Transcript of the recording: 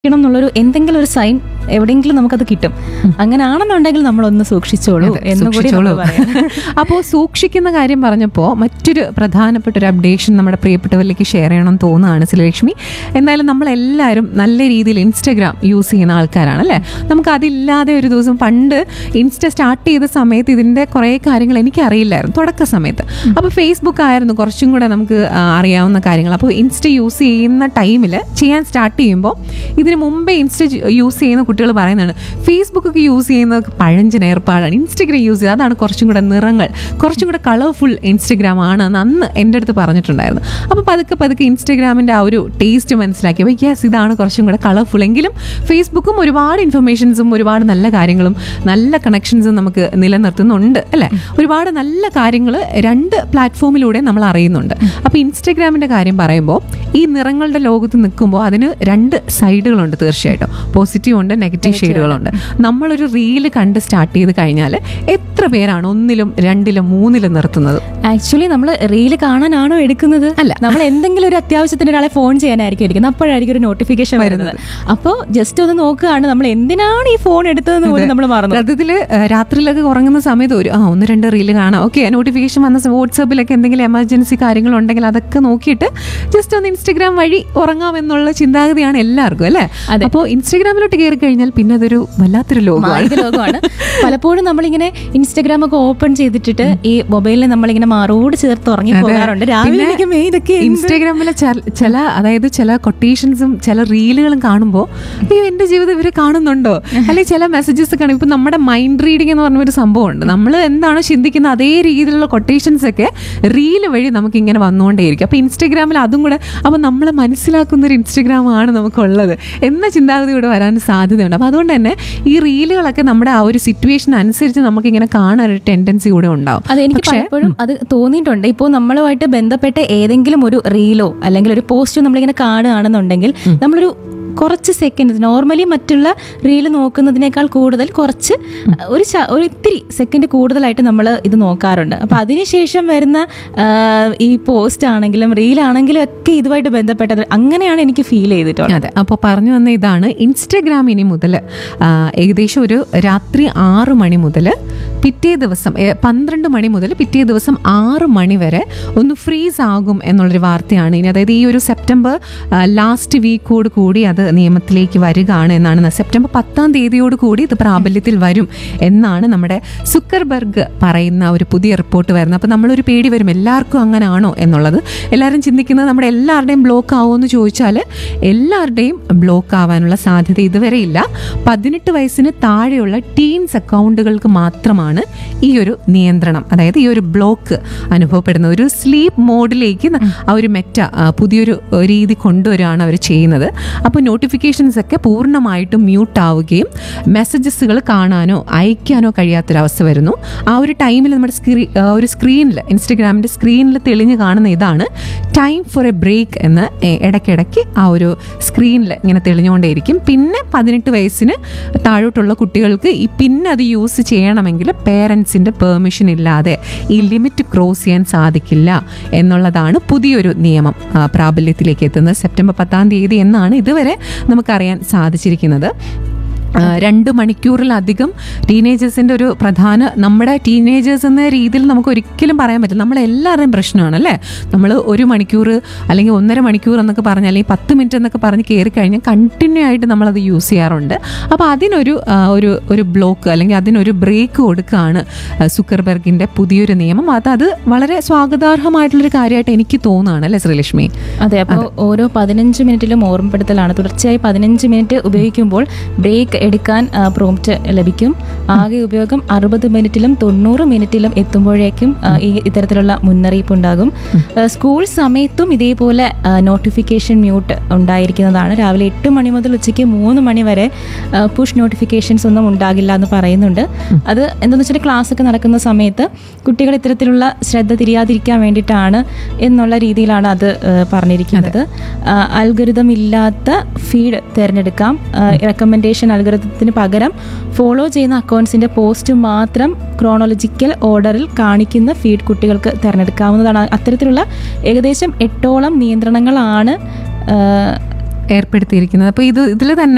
ണം എന്നുള്ളൊരു എന്തെങ്കിലും ഒരു സൈൻ എവിടെയെങ്കിലും നമുക്കത് കിട്ടും അങ്ങനെയാണെന്നുണ്ടെങ്കിൽ നമ്മളൊന്ന് സൂക്ഷിച്ചോളൂ അതെ, എന്നുകൂടി സൂക്ഷിച്ചോളൂ. നമ്മൾ പറയാം അപ്പോൾ സൂക്ഷിക്കുന്ന കാര്യം പറഞ്ഞപ്പോൾ മറ്റൊരു പ്രധാനപ്പെട്ട ഒരു അപ്ഡേഷൻ നമ്മുടെ പ്രിയപ്പെട്ടവരിലേക്ക് ഷെയർ ചെയ്യണം എന്ന് തോന്നുകയാണ് ശ്രീലക്ഷ്മി എന്തായാലും നമ്മളെല്ലാവരും നല്ല രീതിയിൽ ഇൻസ്റ്റഗ്രാം യൂസ് ചെയ്യുന്ന ആൾക്കാരാണ് അല്ലേ നമുക്ക് അതില്ലാതെ ഒരു ദിവസം പണ്ട് ഇൻസ്റ്റ സ്റ്റാർട്ട് ചെയ്ത സമയത്ത് ഇതിൻ്റെ കുറേ കാര്യങ്ങൾ എനിക്ക് അറിയില്ലായിരുന്നു തുടക്ക സമയത്ത് അപ്പോൾ ഫേസ്ബുക്ക് ആയിരുന്നു കുറച്ചും കൂടെ നമുക്ക് ആ, അറിയാവുന്ന കാര്യങ്ങൾ അപ്പോൾ ഇൻസ്റ്റ യൂസ് ചെയ്യുന്ന ടൈമിൽ ചെയ്യാൻ സ്റ്റാർട്ട് ചെയ്യുമ്പോൾ ഇതിന് മുമ്പേ ഇൻസ്റ്റ യൂസ് ചെയ്യുന്ന കുട്ടികൾ പറയുന്നതാണ് ഫേസ്ബുക്ക് ഒക്കെ യൂസ് ചെയ്യുന്നത് പഴഞ്ചൻ ഏർപ്പാടാണ് ഇൻസ്റ്റഗ്രാം യൂസ് ചെയ്യുക അതാണ് കുറച്ചും കൂടെ നിറങ്ങൾ കുറച്ചും കൂടെ കളർഫുൾ ഇൻസ്റ്റഗ്രാം ആണ് എന്ന് അന്ന് എൻ്റെ അടുത്ത് പറഞ്ഞിട്ടുണ്ടായിരുന്നു അപ്പോൾ പതുക്കെ പതുക്കെ ഇൻസ്റ്റഗ്രാമിൻ്റെ ആ ഒരു ടേസ്റ്റ് മനസ്സിലാക്കി അപ്പോൾ യെസ് ഇതാണ് കുറച്ചും കൂടെ കളർഫുൾ എങ്കിലും ഫേസ്ബുക്കും ഒരുപാട് ഇൻഫർമേഷൻസും ഒരുപാട് നല്ല കാര്യങ്ങളും നല്ല കണക്ഷൻസും നമുക്ക് നിലനിർത്തുന്നുണ്ട് അല്ലേ ഒരുപാട് നല്ല കാര്യങ്ങൾ രണ്ട് പ്ലാറ്റ്ഫോമിലൂടെ നമ്മൾ അറിയുന്നുണ്ട് അപ്പോൾ ഇൻസ്റ്റഗ്രാമിൻ്റെ കാര്യം പറയുമ്പോൾ ഈ നിറങ്ങളുടെ ലോകത്ത് നിൽക്കുമ്പോൾ അതിന് രണ്ട് സൈഡുകളുണ്ട് തീർച്ചയായിട്ടും പോസിറ്റീവ് ഉണ്ട് നെഗറ്റീവ് ഷെയ്ഡുകളുണ്ട് നമ്മളൊരു റീല് കണ്ട് സ്റ്റാർട്ട് ചെയ്ത് കഴിഞ്ഞാൽ എത്ര പേരാണ് ഒന്നിലും രണ്ടിലും മൂന്നിലും നിർത്തുന്നത് ആക്ച്വലി നമ്മൾ റീല് കാണാനാണോ എടുക്കുന്നത് അല്ല. നമ്മൾ എന്തെങ്കിലും ഒരു അത്യാവശ്യത്തിന് ഒരാളെ ഫോൺ ചെയ്യാനായിരിക്കും എടുക്കുന്നത് അപ്പോഴായിരിക്കും ഒരു നോട്ടിഫിക്കേഷൻ വരുന്നത് അപ്പോൾ ജസ്റ്റ് ഒന്ന് നോക്കുകയാണ് നമ്മൾ എന്തിനാണ് ഈ ഫോൺ എടുത്തതെന്ന് പോലും നമ്മൾ മറന്നു സത്യത്തിൽ രാത്രിയിലൊക്കെ ഉറങ്ങുന്ന സമയത്ത് ഒരു ആ ഒന്ന് രണ്ട് റീല് കാണാം ഓക്കെ നോട്ടിഫിക്കേഷൻ വന്ന സ- വാട്സാപ്പിലൊക്കെ എന്തെങ്കിലും എമർജൻസി കാര്യങ്ങളുണ്ടെങ്കിൽ അതൊക്കെ നോക്കിയിട്ട് ജസ്റ്റ് ഒന്ന് ഇൻസ്റ്റഗ്രാം വഴി ഉറങ്ങാം എന്നുള്ള ചിന്താഗതിയാണ് എല്ലാവർക്കും അല്ലേ അതെ. അപ്പോൾ ഇൻസ്റ്റഗ്രാമിലോട്ട് കയറി കഴിഞ്ഞാൽ പിന്നെ അതൊരു വല്ലാത്തൊരു ലോകമാണ് മായിക ലോകമാണ് പലപ്പോഴും നമ്മളിങ്ങനെ ഇൻസ്റ്റഗ്രാം ഒക്കെ ഓപ്പൺ ചെയ്തിട്ടിട്ട് ഈ മൊബൈലിൽ നമ്മളിങ്ങനെ മാറോട് ചേർത്ത് ഉറങ്ങി പോകാറുണ്ട് രാവിലെ പിന്നെ എണീക്കുമ്പോ ഇതൊക്കെ എന്ത്? ഇൻസ്റ്റാഗ്രാമിലെ ചെ- ചില അതായത് ചില കൊട്ടേഷൻസും ചില റീലുകളും കാണുമ്പോൾ അയ്യോ എന്റെ ജീവിതം ഇവര് കാണുന്നുണ്ടോ അല്ലെങ്കിൽ ചില മെസ്സേജസ് കാണും ഇപ്പൊ നമ്മുടെ മൈൻഡ് റീഡിംഗ് എന്ന് പറഞ്ഞ ഒരു സംഭവമുണ്ട് നമ്മൾ എന്താണോ ചിന്തിക്കുന്ന അതേ രീതിയിലുള്ള കൊട്ടേഷൻസ് ഒക്കെ റീല് വഴി നമുക്ക് ഇങ്ങനെ വന്നുകൊണ്ടേയിരിക്കും അപ്പൊ ഇൻസ്റ്റാഗ്രാമിൽ അതും കൂടെ അപ്പൊ നമ്മൾ മനസ്സിലാക്കുന്ന ഒരു ഇൻസ്റ്റാഗ്രാം ആണ് നമുക്കുള്ളത് എന്ന ചിന്താഗതി കൂടെ വരാൻ സാധ്യതയുണ്ട് അപ്പൊ അതുകൊണ്ട് തന്നെ ഈ റീലുകളൊക്കെ നമ്മുടെ ആ ഒരു സിറ്റുവേഷൻ അനുസരിച്ച് നമുക്ക് ഇങ്ങനെ കാണാൻ ഒരു ടെൻഡൻസി കൂടെ ഉണ്ടാവും അത് എനിക്ക് പക്ഷേ, പലപ്പോഴും അത് തോന്നിയിട്ടുണ്ട് ഇപ്പോൾ നമ്മളുമായിട്ട് ബന്ധപ്പെട്ട ഏതെങ്കിലും ഒരു റീലോ അല്ലെങ്കിൽ ഒരു പോസ്റ്റോ നമ്മളിങ്ങനെ കാണുകയാണെന്നുണ്ടെങ്കിൽ നമ്മളൊരു കുറച്ച് സെക്കൻഡ് നോർമലി മറ്റുള്ള റീല് നോക്കുന്നതിനേക്കാൾ കൂടുതൽ കുറച്ച് ഒരു ശ- ഒരു ഇത്തിരി സെക്കൻഡ് കൂടുതലായിട്ട് നമ്മൾ ഇത് നോക്കാറുണ്ട് അപ്പം അതിനുശേഷം വരുന്ന ആ, ഈ പോസ്റ്റ് ആണെങ്കിലും റീലാണെങ്കിലും ഒക്കെ ഇതുമായിട്ട് ബന്ധപ്പെട്ടത് അങ്ങനെയാണ് എനിക്ക് ഫീൽ ചെയ്തിട്ടുള്ളത് അതെ അപ്പോൾ പറഞ്ഞു വന്ന ഇതാണ് ഇൻസ്റ്റഗ്രാം ഇനി മുതൽ ഏകദേശം ഒരു രാത്രി ആറ് മണി മുതൽ പിറ്റേ ദിവസം ഏ, പന്ത്രണ്ട് മണി മുതൽ പിറ്റേ ദിവസം ആറ് മണി വരെ ഒന്ന് ഫ്രീസ് ആകും എന്നുള്ളൊരു വാർത്തയാണ് ഇനി അതായത് ഈ ഒരു സെപ്റ്റംബർ ലാസ്റ്റ് വീക്കോട് കൂടി അത് നിയമത്തിലേക്ക് വരികയാണ് എന്നാണ് സെപ്റ്റംബർ പത്താം തീയതിയോട് കൂടി ഇത് പ്രാബല്യത്തിൽ വരും എന്നാണ് നമ്മുടെ സുക്കർബർഗ് പറയുന്ന ഒരു പുതിയ റിപ്പോർട്ട് വരുന്നത് അപ്പോൾ നമ്മളൊരു പേടി വരും എല്ലാവർക്കും അങ്ങനാണോ എന്നുള്ളത് എല്ലാവരും ചിന്തിക്കുന്നത് നമ്മുടെ എല്ലാവരുടെയും ബ്ലോക്ക് ആവുമെന്ന് ചോദിച്ചാൽ എല്ലാവരുടെയും ബ്ലോക്ക് ആവാനുള്ള സാധ്യത ഇതുവരെ ഇല്ല പതിനെട്ട് വയസ്സിന് താഴെയുള്ള ടീൻസ് അക്കൗണ്ടുകൾക്ക് മാത്രമാണ് ഈ ഒരു നിയന്ത്രണം അതായത് ഈ ഒരു ബ്ലോക്ക് അനുഭവപ്പെടുന്നത് ഒരു സ്ലീപ്പ് മോഡിലേക്ക് ന- ആ ഒരു മെറ്റ ആ, പുതിയൊരു ഏഹ്, രീതി കൊണ്ടുവരികയാണ് അവർ ചെയ്യുന്നത് അപ്പോൾ നോട്ടിഫിക്കേഷൻസ് ഒക്കെ പൂർണ്ണമായിട്ടും മ്യൂട്ട് ആവുകയും മെസ്സേജസുകൾ കാണാനോ അയക്കാനോ കഴിയാത്തൊരവസ്ഥ വരുന്നു ആ ഒരു ടൈമിൽ നമ്മുടെ സ്ക്രീ ആ ഒരു സ്ക്രീനിൽ ഇൻസ്റ്റഗ്രാമിൻ്റെ സ്ക്രീനിൽ തെളിഞ്ഞ് കാണുന്ന ഇതാണ് ടൈം ഫോർ എ ബ്രേക്ക് എന്ന് ഏ, ഇടയ്ക്കിടയ്ക്ക് ആ ഒരു സ്ക്രീനിൽ ഇങ്ങനെ തെളിഞ്ഞുകൊണ്ടേയിരിക്കും പിന്നെ പതിനെട്ട് വയസ്സിന് താഴോട്ടുള്ള കുട്ടികൾക്ക് ഈ പിന്നെ അത് യൂസ് ചെയ്യണമെങ്കിൽ പേരൻസിൻ്റെ പെർമിഷൻ ഇല്ലാതെ ഈ ലിമിറ്റ് ക്രോസ് ചെയ്യാൻ സാധിക്കില്ല എന്നുള്ളതാണ് പുതിയൊരു നിയമം ആ, പ്രാബല്യത്തിലേക്ക് എത്തുന്നത് സെപ്റ്റംബർ പത്താം തീയതി എന്നാണ് ഇതുവരെ നമുക്കറിയാൻ സാധിച്ചിരിക്കുന്നത് ആ, രണ്ട് മണിക്കൂറിലധികം ടീനേജേഴ്സിൻ്റെ ഒരു പ്രധാന നമ്മുടെ ടീനേജേഴ്സ് എന്ന രീതിയിൽ നമുക്ക് ഒരിക്കലും പറയാൻ പറ്റില്ല നമ്മളെല്ലാവരുടെയും പ്രശ്നമാണ് അല്ലേ നമ്മൾ ഒരു മണിക്കൂർ അല്ലെങ്കിൽ ഒന്നര മണിക്കൂർ എന്നൊക്കെ പറഞ്ഞാൽ അല്ലെങ്കിൽ പത്ത് മിനിറ്റ് എന്നൊക്കെ പറഞ്ഞ് കയറി കഴിഞ്ഞാൽ കണ്ടിന്യൂ ആയിട്ട് നമ്മളത് യൂസ് ചെയ്യാറുണ്ട് അപ്പോൾ അതിനൊരു ആ, ഒരു ഒരു ബ്ലോക്ക് അല്ലെങ്കിൽ അതിനൊരു ബ്രേക്ക് കൊടുക്കുകയാണ് ആ, സുക്കർബർഗിൻ്റെ പുതിയൊരു നിയമം അത് അത് വളരെ സ്വാഗതാർഹമായിട്ടുള്ളൊരു കാര്യമായിട്ട് എനിക്ക് തോന്നുകയാണ് അല്ലേ ശ്രീലക്ഷ്മി അതെ അപ്പോൾ ഓരോ പതിനഞ്ച് മിനിറ്റിലും ഓർമ്മപ്പെടുത്തലാണ് തുടർച്ചയായി പതിനഞ്ച് മിനിറ്റ് ഉപയോഗിക്കുമ്പോൾ ബ്രേക്ക് എടുക്കാൻ പ്രോംപ്റ്റ് ലഭിക്കും ആകെ ഉപയോഗം അറുപത് മിനിറ്റിലും തൊണ്ണൂറ് മിനിറ്റിലും എത്തുമ്പോഴേക്കും ആ, ഈ ഇത്തരത്തിലുള്ള മുന്നറിയിപ്പ് ഉണ്ടാകും ആ, സ്കൂൾ സമയത്തും ഇതേപോലെ നോട്ടിഫിക്കേഷൻ മ്യൂട്ട് ഉണ്ടായിരിക്കുന്നതാണ് രാവിലെ എട്ട് മണി മുതൽ ഉച്ചയ്ക്ക് മൂന്ന് മണി വരെ പുഷ് നോട്ടിഫിക്കേഷൻസ് ഒന്നും ഉണ്ടാകില്ല എന്ന് പറയുന്നുണ്ട് അത് എന്താണെന്ന് വെച്ചാൽ ക്ലാസ് ഒക്കെ നടക്കുന്ന സമയത്ത് കുട്ടികൾ ഇത്തരത്തിലുള്ള ശ്രദ്ധ തിരിയാതിരിക്കാൻ വേണ്ടിയിട്ടാണ് എന്നുള്ള രീതിയിലാണ് അത് ആ, പറഞ്ഞിരിക്കുന്നത് അൽഗരിതം ഇല്ലാത്ത ഫീഡ് തിരഞ്ഞെടുക്കാം റെക്കമെൻഡേഷൻ അൽഗരിതത്തിന് പകരം ഫോളോ ചെയ്യുന്ന അക്കൗണ്ട്സിന്റെ പോസ്റ്റ് മാത്രം ക്രോണോളജിക്കൽ ഓർഡറിൽ കാണിക്കുന്ന ഫീഡ് കുട്ടികൾക്ക് തിരഞ്ഞെടുക്കാവുന്നതാണ് അത്തരത്തിലുള്ള ഏകദേശം എട്ടോളം നിയന്ത്രണങ്ങളാണ് ആ, ഏർപ്പെടുത്തിയിരിക്കുന്നത് അപ്പോൾ ഇത് ഇതിൽ തന്നെ